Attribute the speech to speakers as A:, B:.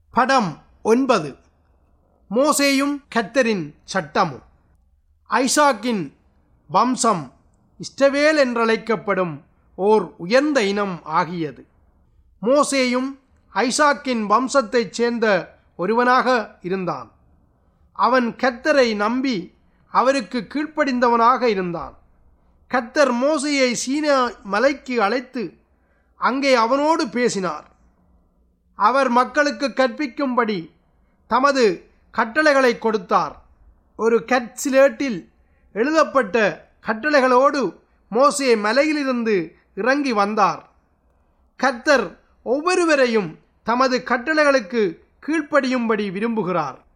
A: படம் ஒன்பது மோசேயும் கத்தரின் சட்டமும் ஐசாக்கின் வம்சம் இஷ்டவேல் என்றழைக்கப்படும் ஓர் உயர்ந்த இனம் ஆகியது மோசேயும் ஐசாக்கின் வம்சத்தைச் சேர்ந்த ஒருவனாக இருந்தான் அவன் கத்தரை நம்பி அவருக்கு கீழ்ப்படிந்தவனாக இருந்தான் கத்தர் மோசையை சீனா மலைக்கு அழைத்து அங்கே அவனோடு பேசினார் அவர் மக்களுக்கு கற்பிக்கும்படி தமது கட்டளைகளை கொடுத்தார் ஒரு கட்சிலேட்டில் எழுதப்பட்ட கட்டளைகளோடு மோசே மலையிலிருந்து இறங்கி வந்தார் கத்தர் ஒவ்வொருவரையும் தமது கட்டளைகளுக்கு கீழ்ப்படியும்படி விரும்புகிறார்